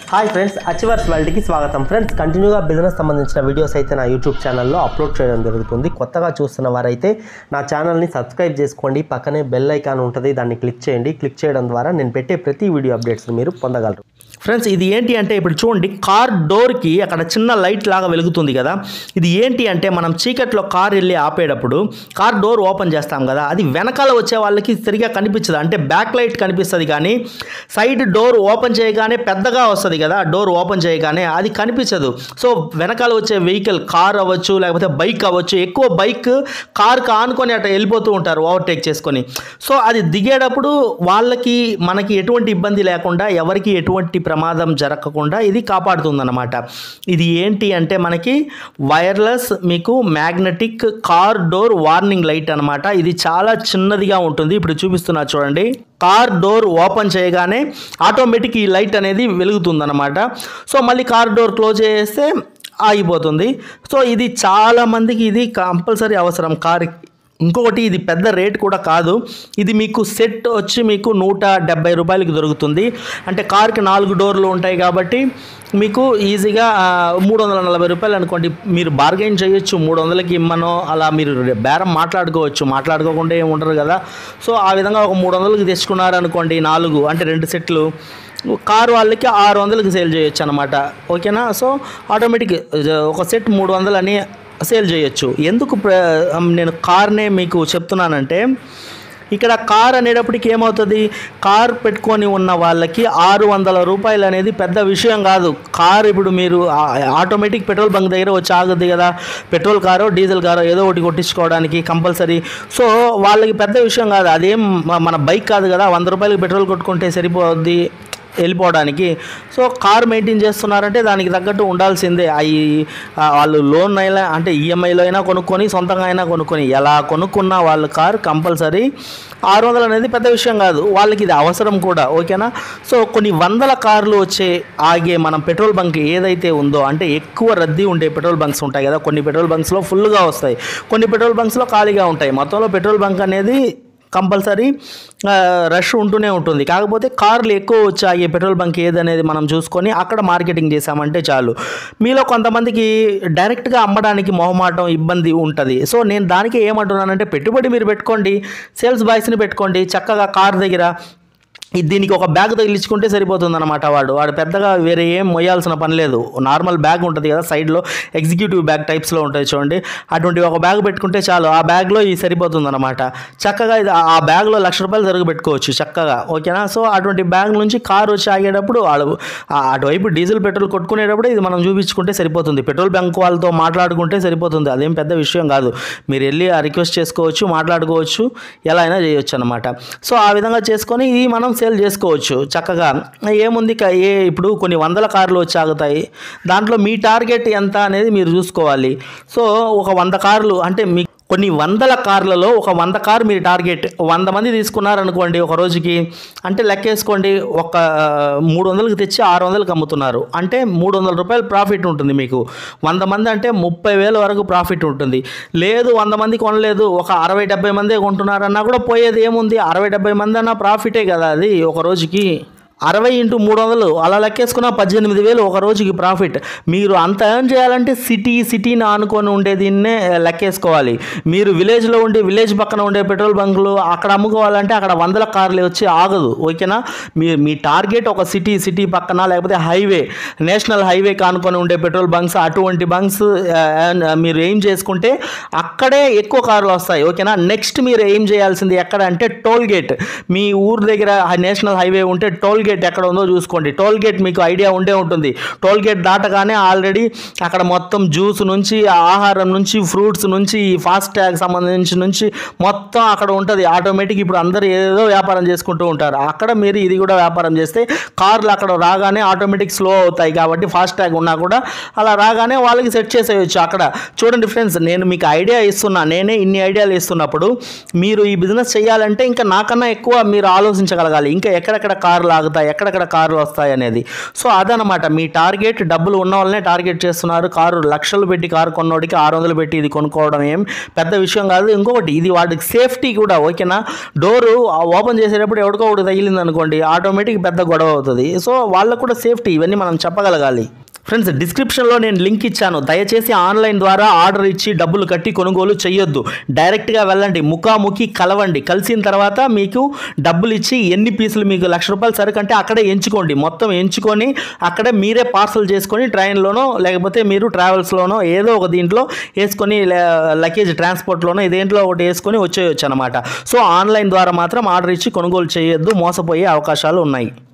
hi friends achievers వరల్డ్కి స్వాగతం friends కంటిన్యూగా business సంబంధించిన వీడియోస్ అయితే నా యూట్యూబ్ ఛానల్లో అప్లోడ్ చేయడం జరుగుతుంది కొత్తగా చూస్తున్న వారైతే నా ఛానల్ని సబ్స్క్రైబ్ చేసుకోండి పక్కనే బెల్ ఐకాన్ ఉంటుంది దాన్ని క్లిక్ చేయండి క్లిక్ చేయడం ద్వారా నేను పెట్టే ప్రతి వీడియో అప్డేట్స్ని మీరు పొందగలరు ఫ్రెండ్స్ ఇది ఏంటి అంటే ఇప్పుడు చూడండి కార్ డోర్కి అక్కడ చిన్న లైట్ లాగా వెలుగుతుంది కదా ఇది ఏంటి అంటే మనం చీకట్లో కార్ వెళ్ళి ఆపేటప్పుడు కార్ డోర్ ఓపెన్ చేస్తాం కదా అది వెనకాల వచ్చే వాళ్ళకి సరిగా కనిపించదు అంటే బ్యాక్ లైట్ కనిపిస్తుంది కానీ సైడ్ డోర్ ఓపెన్ చేయగానే పెద్దగా వస్తుంది కదా డోర్ ఓపెన్ చేయగానే అది కనిపించదు సో వెనకాల వచ్చే వెహికల్ కార్ అవ్వచ్చు లేకపోతే బైక్ అవ్వచ్చు ఎక్కువ బైక్ కార్కి ఆనుకొని అట్లా వెళ్ళిపోతూ ఉంటారు ఓవర్టేక్ చేసుకొని సో అది దిగేటప్పుడు వాళ్ళకి మనకి ఎటువంటి ఇబ్బంది లేకుండా ఎవరికి ఎటువంటి ప్రమాదం జరగకుండా ఇది కాపాడుతుందన్నమాట ఇది ఏంటి అంటే మనకి వైర్లెస్ మీకు magnetic car door warning light అన్నమాట ఇది చాలా చిన్నదిగా ఉంటుంది ఇప్పుడు చూపిస్తున్నా చూడండి కార్ డోర్ ఓపెన్ చేయగానే ఆటోమేటిక్ ఈ లైట్ అనేది వెలుగుతుందన్నమాట సో మళ్ళీ కార్ డోర్ క్లోజ్ చేస్తే ఆగిపోతుంది సో ఇది చాలా మందికి ఇది కంపల్సరీ అవసరం కార్ ఇంకొకటి ఇది పెద్ద రేట్ కూడా కాదు ఇది మీకు సెట్ వచ్చి మీకు నూట డెబ్బై రూపాయలకి దొరుకుతుంది అంటే కార్కి నాలుగు డోర్లు ఉంటాయి కాబట్టి మీకు ఈజీగా ఆ, మూడు వందల నలభై రూపాయలు అనుకోండి మీరు బార్గెన్ చేయొచ్చు మూడు వందలకి ఇమ్మనో అలా మీరు బేరం మాట్లాడుకోవచ్చు మాట్లాడుకోకుండా ఏమి ఉండరు కదా సో ఆ విధంగా ఒక మూడు వందలకి తెచ్చుకున్నారు అనుకోండి నాలుగు అంటే రెండు సెట్లు కారు వాళ్ళకి ఆరు వందలకి సేల్ చేయొచ్చు అనమాట ఓకేనా సో ఆటోమేటిక్ ఒక సెట్ మూడు వందలని సేల్ చేయొచ్చు ఎందుకు ప్ర- నేను కార్నే మీకు చెప్తున్నానంటే ఇక్కడ కార్ అనేటప్పటికి ఏమవుతుంది కార్ పెట్టుకొని ఉన్న వాళ్ళకి ఆరు వందల రూపాయలు అనేది పెద్ద విషయం కాదు కార్ ఇప్పుడు మీరు ఆ- ఆటోమేటిక్ పెట్రోల్ బంక్ దగ్గర వచ్చి ఆగుద్ది కదా పెట్రోల్ కారో డీజిల్ కారో ఏదో ఒకటి కొట్టించుకోవడానికి కంపల్సరీ సో వాళ్ళకి పెద్ద విషయం కాదు అదేం మ- మన బైక్ కాదు కదా వంద రూపాయలకి పెట్రోల్ కొట్టుకుంటే సరిపోద్ది వెళ్ళిపోవడానికి సో కార్ మెయింటైన్ చేస్తున్నారంటే దానికి తగ్గట్టు ఉండాల్సిందే అవి వాళ్ళు లోన్ అయినా అంటే ఈఎంఐలో అయినా కొనుక్కొని సొంతంగా అయినా కొనుక్కొని ఎలా కొనుక్కున్నా వాళ్ళ కార్ కంపల్సరీ ఆరు వందలు అనేది పెద్ద విషయం కాదు వాళ్ళకి ఇది అవసరం కూడా ఓకేనా సో కొన్ని వందల కార్లు వచ్చే ఆగే మనం పెట్రోల్ బంక్ ఏదైతే ఉందో అంటే ఎక్కువ రద్దీ ఉండే పెట్రోల్ బంక్స్ ఉంటాయి కదా కొన్ని పెట్రోల్ బంక్స్లో ఫుల్గా వస్తాయి కొన్ని పెట్రోల్ బంక్స్లో ఖాళీగా ఉంటాయి మొత్తంలో పెట్రోల్ బంక్ అనేది కంపల్సరీ రష్ ఉంటూనే ఉంటుంది కాకపోతే కార్లు ఎక్కువ వచ్చాయి పెట్రోల్ బంక్ ఏదనేది మనం చూసుకొని అక్కడ మార్కెటింగ్ చేసామంటే చాలు మీలో కొంతమందికి డైరెక్ట్గా అమ్మడానికి మొహమాటం ఇబ్బంది ఉంటుంది సో నేను దానికి ఏమంటున్నానంటే పెట్టుబడి మీరు పెట్టుకోండి సేల్స్ బాయ్స్ని పెట్టుకోండి చక్కగా కార్ దగ్గర ఇది దీనికి ఒక బ్యాగ్ తగిలించుకుంటే సరిపోతుంది అనమాట వాడు వాడు పెద్దగా వేరే ఏం మొయ్యాల్సిన పని లేదు నార్మల్ బ్యాగ్ ఉంటుంది కదా సైడ్లో ఎగ్జిక్యూటివ్ బ్యాగ్ టైప్స్లో ఉంటుంది చూడండి అటువంటి ఒక బ్యాగ్ పెట్టుకుంటే చాలు ఆ బ్యాగ్లో ఇది సరిపోతుంది అనమాట చక్కగా ఇది ఆ బ్యాగ్లో లక్ష రూపాయలు జరుగు పెట్టుకోవచ్చు చక్కగా ఓకేనా సో అటువంటి బ్యాగ్ నుంచి కారు వచ్చి ఆగేటప్పుడు వాళ్ళు ఆ అటువైపు డీజిల్ పెట్రోల్ కొట్టుకునేటప్పుడు ఇది మనం చూపించుకుంటే సరిపోతుంది పెట్రోల్ బ్యాంక్ వాళ్ళతో మాట్లాడుకుంటే సరిపోతుంది అదేం పెద్ద విషయం కాదు మీరు వెళ్ళి ఆ రిక్వెస్ట్ చేసుకోవచ్చు మాట్లాడుకోవచ్చు ఎలా అయినా చేయొచ్చు అనమాట సో ఆ విధంగా చేసుకొని ఇది మనం సేల్ చేసుకోవచ్చు చక్కగా ఏముంది క- ఏ ఇప్పుడు కొన్ని వందల కార్లు వచ్చి ఆగుతాయి దాంట్లో మీ టార్గెట్ ఎంత అనేది మీరు చూసుకోవాలి సో ఒక వంద కార్లు అంటే మీ కొన్ని వందల కార్లలో ఒక వంద కార్ మీరు టార్గెట్ వంద మంది తీసుకున్నారనుకోండి ఒక రోజుకి అంటే లెక్కేసుకోండి ఒక మూడు వందలకి తెచ్చి ఆరు వందలకి అమ్ముతున్నారు అంటే మూడు వందల రూపాయలు ప్రాఫిట్ ఉంటుంది మీకు వంద మంది అంటే ముప్పై వేల వరకు ప్రాఫిట్ ఉంటుంది లేదు వంద మంది కొనలేదు ఒక అరవై డెబ్బై మందే కొంటున్నారన్నా కూడా పోయేది ఏముంది అరవై డెబ్బై మంది అన్నా ప్రాఫిటే కదా అది ఒక రోజుకి అరవై ఇంటూ మూడు వందలు అలా లెక్కేసుకున్న పద్దెనిమిది వేలు ఒక రోజుకి ప్రాఫిట్ మీరు అంత ఎర్న్ చేయాలంటే సిటీ సిటీని ఆనుకొని ఉండే దీన్నే లెక్కేసుకోవాలి మీరు విలేజ్లో ఉండి విలేజ్ పక్కన ఉండే పెట్రోల్ బంకులు అక్కడ అమ్ముకోవాలంటే అక్కడ వందల కార్లు వచ్చి ఆగదు ఓకేనా మీ మీ టార్గెట్ ఒక సిటీ సిటీ పక్కన లేకపోతే హైవే నేషనల్ హైవే కానుకొని ఉండే పెట్రోల్ బంక్స్ అటువంటి బంక్స్ మీరు ఏం చేసుకుంటే అక్కడే ఎక్కువ కార్లు వస్తాయి ఓకేనా నెక్స్ట్ మీరు ఏం చేయాల్సింది ఎక్కడ అంటే టోల్ గేట్ మీ ఊరు దగ్గర నేషనల్ హైవే ఉంటే టోల్ గేట్ ఎక్కడ ఉందో చూసుకోండి టోల్ గేట్ మీకు ఐడియా ఉండే ఉంటుంది టోల్ గేట్ దాటగానే ఆల్రెడీ అక్కడ మొత్తం జ్యూస్ నుంచి ఆహారం నుంచి ఫ్రూట్స్ నుంచి ఫాస్ట్ ట్యాగ్ సంబంధించి నుంచి మొత్తం అక్కడ ఉంటుంది ఆటోమేటిక్ ఇప్పుడు అందరూ ఏదో వ్యాపారం చేసుకుంటూ ఉంటారు అక్కడ మీరు ఇది కూడా వ్యాపారం చేస్తే కార్లు అక్కడ రాగానే ఆటోమేటిక్ స్లో అవుతాయి కాబట్టి ఫాస్ట్ ట్యాగ్ ఉన్నా కూడా అలా రాగానే వాళ్ళకి సెట్ చేసేయచ్చు అక్కడ చూడండి ఫ్రెండ్స్ నేను మీకు ఐడియా ఇస్తున్నా నేనే ఇన్ని ఐడియాలు ఇస్తున్నప్పుడు మీరు ఈ బిజినెస్ చేయాలంటే ఇంకా నాకన్నా ఎక్కువ మీరు ఆలోచించగలగాలి ఇంకా ఎక్కడెక్కడ కార్లు ఆగుతాయి ఉంటాయి ఎక్కడెక్కడ కార్లు వస్తాయి అనేది సో అదనమాట మీ టార్గెట్ డబ్బులు ఉన్న వాళ్ళనే టార్గెట్ చేస్తున్నారు కారు లక్షలు పెట్టి కారు కొన్నోడికి ఆరు వందలు పెట్టి ఇది కొనుక్కోవడం ఏం పెద్ద విషయం కాదు ఇంకొకటి ఇది వాటికి సేఫ్టీ కూడా ఓకేనా డోరు ఓపెన్ చేసేటప్పుడు ఎవరికో ఒకటి తగిలింది అనుకోండి ఆటోమేటిక్ పెద్ద గొడవ అవుతుంది సో వాళ్ళకు కూడా సేఫ్టీ ఇవన్నీ మనం చెప్పగలగాలి ఫ్రెండ్స్ డిస్క్రిప్షన్లో నేను లింక్ ఇచ్చాను దయచేసి ఆన్లైన్ ద్వారా ఆర్డర్ ఇచ్చి డబ్బులు కట్టి కొనుగోలు చేయొద్దు డైరెక్ట్గా వెళ్ళండి ముఖాముఖి కలవండి కలిసిన తర్వాత మీకు డబ్బులు ఇచ్చి ఎన్ని పీసులు మీకు లక్ష రూపాయలు సరుకంటే అక్కడే ఎంచుకోండి మొత్తం ఎంచుకొని అక్కడే మీరే పార్సల్ చేసుకొని ట్రైన్లోనో లేకపోతే మీరు ట్రావెల్స్లోనో ఏదో ఒక దీంట్లో వేసుకొని లగేజ్ ట్రాన్స్పోర్ట్లోనో దేంట్లో ఒకటి వేసుకొని వచ్చేయచ్చు అనమాట సో ఆన్లైన్ ద్వారా మాత్రం ఆర్డర్ ఇచ్చి కొనుగోలు చేయొద్దు మోసపోయే అవకాశాలు ఉన్నాయి